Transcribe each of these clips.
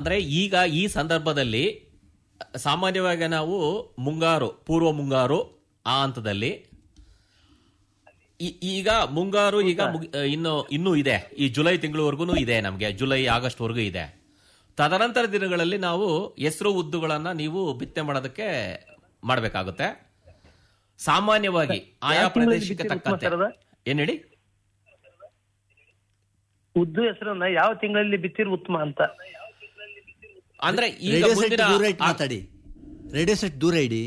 ಅಂದ್ರೆ ಈಗ ಈ ಸಂದರ್ಭದಲ್ಲಿ ಸಾಮಾನ್ಯವಾಗಿ ನಾವು ಮುಂಗಾರು ಪೂರ್ವ ಮುಂಗಾರು ಆ ಹಂತದಲ್ಲಿ ಈ- ಈಗ ಮುಂಗಾರು ಈಗ ಮುಗಿ- ಇನ್ನು ಇನ್ನೂ ಇದೆ ಈ ಜುಲೈ ತಿಂಗಳವರೆಗೂ ಇದೆ ನಮಗೆ ಜುಲೈ ಆಗಸ್ಟ್ ವರೆಗೂ ಇದೆ ತದನಂತರ ದಿನಗಳಲ್ಲಿ ನಾವು ಹೆಸರು ಉದ್ದುಗಳನ್ನ ನೀವು ಬಿತ್ತನೆ ಮಾಡೋದಕ್ಕೆ ಮಾಡಬೇಕಾಗುತ್ತೆ ಸಾಮಾನ್ಯವಾಗಿ ಆಯಾ ಯಾವ ತಿಂಗಳಲ್ಲಿ ಪ್ರದೇಶಕ್ಕೆ ಬಿತ್ತಿದ್ರೆ ಉತ್ತಮ ತಕ್ಕಂತೆ ಸರ್ ಅದು? ಏನ್ ಹೇಳಿ ಉದ್ದು ಹೆಸರನ್ನ ಯಾವ ತಿಂಗಳಲ್ಲಿ ಬಿತ್ತಿರು ಉತ್ತಮ ಅಂತ ಅಂದ್ರೆ ಈಗ ರೇಡಿಯೋ ಸೆಟ್ ಮುಂದಿನ ದೂರ ಇಟ್ಟು ಮಾತಾಡಿ ರೇಡಿಯೋ ಸೆಟ್ ದೂರ ಇಡಿ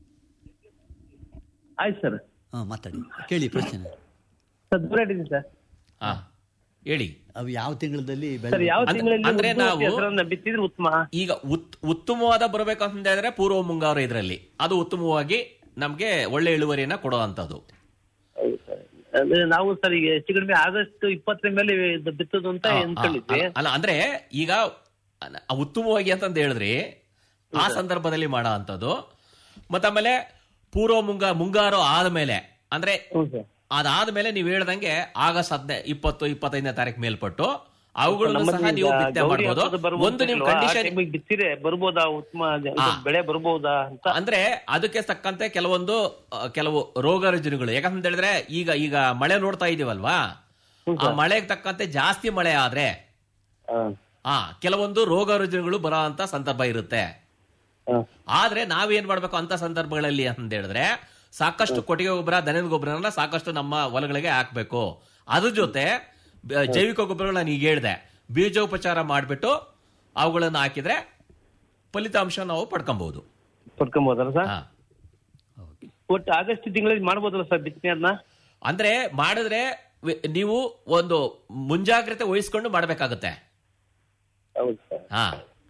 ಆಯ್ತು ಸರ್ ಹಾ ಮಾತಾಡಿ ಕೇಳಿ ಪ್ರಶ್ನೆ ಸರ್ ದೂರ ಇದ್ದೀನಿ ಸರ್ ಹಾ, ಹೇಳಿ ಅವು ಯಾವ ತಿಂಗಳಲ್ಲಿ ಸರ್ ಬೆಳೆ ಯಾವ ಅಂದ್- ತಿಂಗಳಲ್ಲಿ ಅಂದ್ರೆ ಉದ್ದು ನಾವು- ಹೆಸರನ್ನ ಬಿತ್ತಿದ್ರೆ ಉತ್ತಮ ಈಗ ಉತ್- ಉತ್ತಮವಾದ ಬರಬೇಕು ಅಂತ ಹೇಳಿದ್ರೆ ಪೂರ್ವ ಮುಂಗಾರು ಇದರಲ್ಲಿ ಅದು ಉತ್ತಮವಾಗಿ ನಮ್ಗೆ ಒಳ್ಳೆ ಇಳುವರಿಯನ್ನ ಕೊಡುವಂತದ್ದು ಅಂದ್ರೆ ನಾವು ಸರ್ ಈಗ ಹೆಚ್ಚು ಕಡಿಮೆ ಆಗಸ್ಟ್ ಇಪ್ಪತ್ತರ ಮೇಲೆ ಇದು ಬಿತ್ತದು ಅಂತ ಅನ್ಕೊಂಡಿದ್ವಿ ಅಲ್ಲ ಅಂದ್ರೆ ಈಗ ಅಲ್ಲ, ಉತ್ತಮವಾಗಿ ಅಂತಂದು ಹೇಳಿದ್ರಿ ಆ ಸಂದರ್ಭದಲ್ಲಿ ಮಾಡೋ ಅಂತದ್ದು ಮತ್ತಾಮೇಲೆ ಪೂರ್ವ ಮುಂಗಾ ಮುಂಗಾರು ಆದ್ಮೇಲೆ ಅಂದ್ರೆ ಹ್ಞೂ ಸರ್ ಅದಾದ್ಮೇಲೆ ನೀವು ಹೇಳ್ದಂಗೆ ಆಗಸ್ಟ್ ಹದಿನೈ ಇಪ್ಪತ್ತು ಇಪ್ಪತ್ತೈದನೇ ತಾರೀಕು ಮೇಲ್ಪಟ್ಟು ಅವುಗಳನ್ನು ಸಹ ನಮ್ಮಲ್ಲಿ ನೀವು ಈಗ ಬಿತ್ತನೆ ಗೌರಿ ಮಾಡ್ಬೋದು ಹಬ್ಬದ ಬರ್ಬೋದು ಒಂದು ನಿಮ್ ಅಲ್ವಾ? ಆ ಕಂಡೀಷನ್ ಟೈಮಿಗೆ ಬಿತ್ತಿರೆ ಬರ್ಬೋದಾ ಉತ್ತಮ ಇದು ಹಾ. ಬೆಳೆ ಬರ್ಬೋದಾ ಅಂತ ಅಂದ್ರೆ ಅದಕ್ಕೆ ತಕ್ಕಂತೆ ಕೆಲವೊಂದು ಆ, ಕೆಲವು ರೋಗ ರುಜಿನಗಳು ಯಾಕಂತ ಹೇಳಿದ್ರೆ ಈಗ ಈಗ ಮಳೆ ನೋಡ್ತಾ ಇದೀವಲ್ವಾ ಆ ಮಳೆಗೆ ತಕ್ಕಂತೆ ಜಾಸ್ತಿ ಮಳೆ ಆದ್ರೆ ಹಾ. ಆ ಕೆಲವೊಂದು ರೋಗ ರುಜಿನಗಳು ಬರೋ ಅಂತ ಸಂದರ್ಭ ಇರುತ್ತೆ ಹಾ. ಆದ್ರೆ ನಾವೇನ್ ಮಾಡ್ಬೇಕು ಅಂತ ಸಂದರ್ಭಗಳಲ್ಲಿ ಅಂತ ಹೇಳಿದ್ರೆ ಸಾಕಷ್ಟು ಕೊಟ್ಟಿಗೆ ಗೊಬ್ಬರ ದನದ ಗೊಬ್ಬರನ ಸಾಕಷ್ಟು ನಮ್ಮ ಹೊಲಗಳಿಗೆ ಹಾಕ್ಬೇಕು ಅದ್ರ ಜೊತೆ ಬ- ಜೈವಿಕ ಗೊಬ್ಬರಗಳನ್ನ ಈಗ ಹೇಳ್ದೆ ಬೀಜೋಪಚಾರ ಮಾಡಿಬಿಟ್ಟು ಅವುಗಳನ್ನು ಹಾಕಿದ್ರೆ ಫಲಿತಾಂಶ ನಾವು ಪಡ್ಕೊಬಹುದು ಪಡ್ಕೊಬೋದಲ್ಲ ಸರ್ ಹಾ. ಒಟ್ಟು ಆಗಸ್ಟ್ ತಿಂಗಳಲ್ಲಿ ಮಾಡ್ಬೋದಲ್ಲ ಸರ್ ಬಿತ್ತನೆ ಅದನ್ನ ಅಂದ್ರೆ ಮಾಡಿದ್ರೆ ವಿ- ನೀವು ಒಂದು ಮುಂಜಾಗ್ರತೆ ವಹಿಸ್ಕೊಂಡು ಮಾಡಬೇಕಾಗುತ್ತೆ ಹೌದು ಸರ್ ಹಾ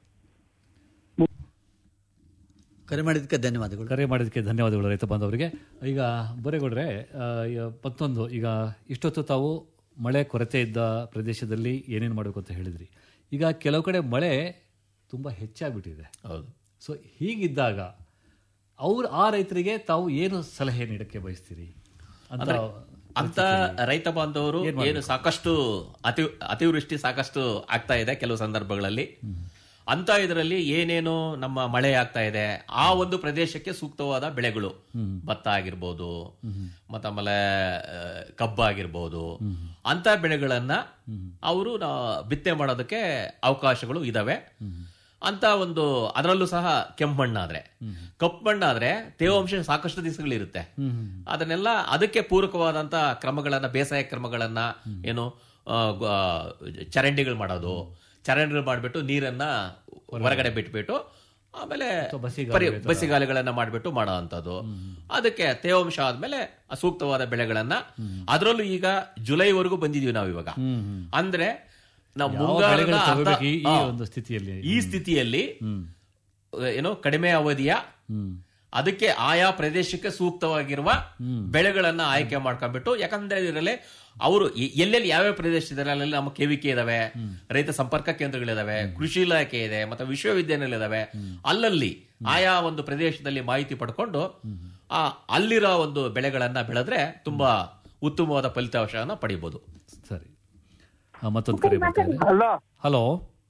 ಕರೆ ಮಾಡಿದ್ದಕ್ಕೆ ಧನ್ಯವಾದಗಳು ಕರೆ ಮಾಡಿದ್ದಕ್ಕೆ ಧನ್ಯವಾದಗಳು ರೈತ ಬಾಂಧವರಿಗೆ ಈಗ ಬರೇಗೌಡ್ರೆ ಆ, ಈಗ ಮತ್ತೊಂದು ಈಗ ಇಷ್ಟೊತ್ತು ತಾವು ಮಳೆ ಕೊರತೆ ಇದ್ದ ಪ್ರದೇಶದಲ್ಲಿ ಏನೇನು ಮಾಡಬೇಕು ಅಂತ ಹೇಳಿದ್ರಿ ಈಗ ಕೆಲವು ಕಡೆ ಮಳೆ ತುಂಬ ಹೆಚ್ಚಾಗ್ಬಿಟ್ಟಿದೆ ಹೌದು ಸೊ ಹೀಗಿದ್ದಾಗ ಅವ್ರ ಆ ರೈತರಿಗೆ ತಾವು ಏನು ಸಲಹೆ ನೀಡಕ್ಕೆ ಬಯಸ್ತೀರಿ ಅಂತ ಅಂತ ರೈತ ಬಾಂಧವರು ಏನು ಸಾಕಷ್ಟು ಅತಿ ಅತಿವೃಷ್ಟಿ ಸಾಕಷ್ಟು ಆಗ್ತಾ ಇದೆ ಕೆಲವು ಸಂದರ್ಭಗಳಲ್ಲಿ ಅಂತ ಇದರಲ್ಲಿ ಏನೇನು ನಮ್ಮ ಮಳೆ ಆಗ್ತಾ ಇದೆ ಆ ಒಂದು ಪ್ರದೇಶಕ್ಕೆ ಸೂಕ್ತವಾದ ಬೆಳೆಗಳು ಭತ್ತ ಆಗಿರ್ಬೋದು ಮತ್ತಾಮೇಲೆ ಆ, ಕಬ್ಬು ಆಗಿರ್ಬೋದು ಅಂತ ಬೆಳೆಗಳನ್ನ ಅವರು ಬಿತ್ತನೆ ಮಾಡೋದಕ್ಕೆ ಅವಕಾಶಗಳು ಇದಾವೆ ಅಂತ ಒಂದು ಅದರಲ್ಲೂ ಸಹ ಕೆಂಪು ಮಣ್ಣಾದ್ರೆ ಕಪ್ಪು ಮಣ್ಣಾದ್ರೆ ತೇವಾಂಶ ಸಾಕಷ್ಟು ದಿವಸಗಳಿರುತ್ತೆ ಅದನ್ನೆಲ್ಲ ಅದಕ್ಕೆ ಪೂರಕವಾದಂತ ಕ್ರಮಗಳನ್ನ ಬೇಸಾಯ ಕ್ರಮಗಳನ್ನ ಏನು ಆ, ಗ- ಚರಂಡಿಗಳು ಮಾಡೋದು ಚರಂಡಿಗಳು ಮಾಡಿಬಿಟ್ಟು ನೀರನ್ನ ಹೊರಗಡೆ ಬಿಟ್ಬಿಟ್ಟು ಆಮೇಲೆ ಪರಿ- ಬಸಿಗಾಲಿಗಳನ್ನ ಮಾಡಿಬಿಟ್ಟು ಮಾಡೋ ಅಂಥದ್ದು ಅದಕ್ಕೆ ತೇವಾಂಶ ಆದ್ಮೇಲೆ ಆ ಸೂಕ್ತವಾದ ಬೆಳೆಗಳನ್ನ ಅದರಲ್ಲೂ ಈಗ ಜುಲೈವರೆಗೂ ಬಂದಿದೀವಿ ನಾವು ಇವಾಗ ಅಂದ್ರೆ ನಾವು ಯಾವ ಮುಂಗಾರದ ಬೆಳೆಗಳು ಅರ್ಧ- ತಗೋಬೇಕು ಈ- ಈ ಆ, ಒಂದು ಸ್ಥಿತಿಯಲ್ಲಿ ಈ ಸ್ಥಿತಿಯಲ್ಲಿ ಏನೋ ಕಡಿಮೆ ಅವಧಿಯ ಹ್ಮ್ ಅದಕ್ಕೆ ಆಯಾ ಪ್ರದೇಶಕ್ಕೆ ಸೂಕ್ತವಾಗಿರುವ ಬೆಳೆಗಳನ್ನ ಆಯ್ಕೆ ಮಾಡ್ಕೊಂಡ್ಬಿಟ್ಟು ಯಾಕಂದ್ರೆ ಇದರಲ್ಲಿ ಅವರು ಎ- ಎಲ್ಲೆಲ್ಲಿ ಯಾವ್ಯಾವ ಪ್ರದೇಶ ಇದಾರೆ ಅಲ್ಲೆಲ್ಲ ನಮ್ಮ ಕೆವಿಕೆ ಇದಾವೆ ರೈತ ಸಂಪರ್ಕ ಕೇಂದ್ರಗಳಿದಾವೆ ಕೃಷಿ ಇಲಾಖೆ ಇದೆ ಮತ್ತೆ ವಿಶ್ವವಿದ್ಯಾನಿಲಯ ಇದಾವೆ ಅಲ್ಲಲ್ಲಿ ಆಯಾ ಒಂದು ಪ್ರದೇಶದಲ್ಲಿ ಮಾಹಿತಿ ಪಡ್ಕೊಂಡು ಆ ಅಲ್ಲಿರೋ ಒಂದು ಬೆಳೆಗಳನ್ನ ಬೆಳೆದ್ರೆ ತುಂಬಾ ಉತ್ತಮವಾದ ಫಲಿತಾಂಶವನ್ನ ಪಡಿಬಹುದು ಸರಿ ಆ, ಮತ್ತೊಂದು ಕರೆ ಬರ್ತಾ ಇದೆ ಹಲೋ ಹಲೋ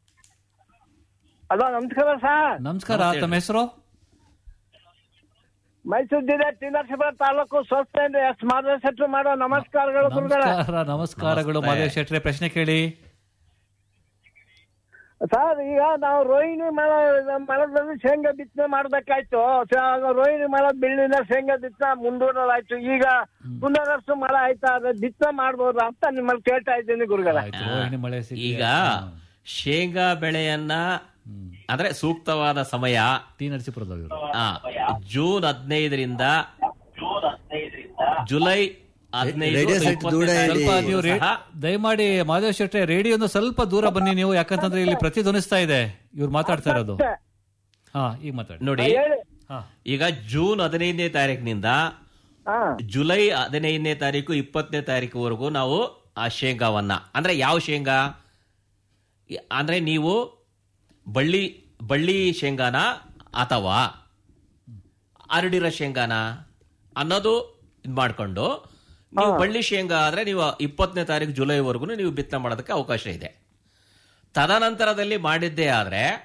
ಹಲೋ ನಮಸ್ಕಾರ ಸರ್ ನಮಸ್ಕಾರ ತಮ್ಮ ಹೆಸರು ಮೈಸೂರು ಜಿಲ್ಲೆ ಟಿ ನರಸೀಪುರ ತಾಲೂಕು ಸ್ವಸ್ಥೆಯಿಂದ ಎಸ್ ಮಾರ್ಗದರ್ಶನ ಮಾಡೋ ನಮಸ್ಕಾರಗಳು ಗುರುಗಳೇ ನಮಸ್ಕಾರ ನಮಸ್ಕಾರಗಳು ಮಾದೇವ್ ಶೆಟ್ರೆ ಪ್ರಶ್ನೆ ಕೇಳಿ ಸರ್ ಈಗ ನಾವು ರೋಹಿಣಿ ಮಳ ಮಳದಲ್ಲಿ ಶೇಂಗಾ ಬಿತ್ತನೆ ಮಾಡ್ಬೇಕಾಯ್ತು ಸ- ರೋಹಿಣಿ ಮಳ ಬೆಳ್ಳಿನ ಶೇಂಗಾ ಬಿತ್ತನೆ ಮುಂದೂಡಲಾಯ್ತು ಈಗ ಪುನರಸು ಮಳೆ ಆಯ್ತಾ ಅದ್ರ ಬಿತ್ತನೆ ಮಾಡ್ಬೋದಾ ಅಂತ ನಿಮ್ಮಲ್ಲಿ ಕೇಳ್ತಾ ಇದ್ದೀನಿ ಗುರುಗಳ ಆಯ್ತು ರೋಹಿಣಿ ಮಳೆ ಸಿಗ್ಲಿ. ಈಗ ಶೇಂಗಾ ಬೆಳೆಯನ್ನ ಅಂದ್ರೆ ಸೂಕ್ತವಾದ ಸಮಯ ಟಿ ನರಸೀಪುರದವರು ಆ, ಜೂನ್ ಹದಿನೈದರಿಂದ ಜುಲೈ ಹದಿನೈದು ರೇಡಿಯೋ ಸೆಟ್ ಇಪ್ಪತ್ತನೇ ದೂರ ಇಡಿ. ತಾರೀಕು ಸ್ವಲ್ಪ ನೀವು ರೇ- ಸಹ ದಯಮಾಡಿ ಮಾದೇವ್ ಶೆಟ್ರೆ ರೇಡಿಯೋನ ಸ್ವಲ್ಪ ದೂರ ಬನ್ನಿ ನೀವು ಯಾಕಂತಂದ್ರೆ ಇಲ್ಲಿ ಪ್ರತಿಧ್ವನಿಸ್ತಾ ಇದೆ ಇವ್ರು ಮಾತಾಡ್ತಾ ಇರೋದು ಹಾ ಈಗ ಮಾತಾಡಿ ನೋಡಿ ಹಾ ಈಗ ಜೂನ್ ಹದಿನೈದನೇ ತಾರೀಕಿನಿಂದ ಹಾ ಜುಲೈ ಹದಿನೈದನೇ ತಾರೀಕು ಇಪ್ಪತ್ತನೇ ತಾರೀಕುವರೆಗೂ ನಾವು ಆ ಶೇಂಗಾವನ್ನ ಅಂದ್ರೆ ಯಾವ ಶೇಂಗಾ ಈ- ಅಂದ್ರೆ ನೀವು ಬಳ್ಳಿ ಬಳ್ಳಿ ಶೇಂಗಾನ ಅಥವಾ ಅರಡಿರೋ ಶೇಂಗಾನ ಅನ್ನೋದು ಇದ್ ಮಾಡ್ಕೊಂಡು ನೀವು ಬಳ್ಳಿ ಶೇಂಗಾ ಆದ್ರೆ ನೀವು ಇಪ್ಪತ್ತನೇ ತಾರೀಕು ಜುಲೈವರೆಗೂ ನೀವು ಬಿತ್ತನೆ ಮಾಡೋದಕ್ಕೆ ಅವಕಾಶ ಇದೆ ತದನಂತರದಲ್ಲಿ ಮಾಡಿದ್ದೇ ಆದ್ರೆ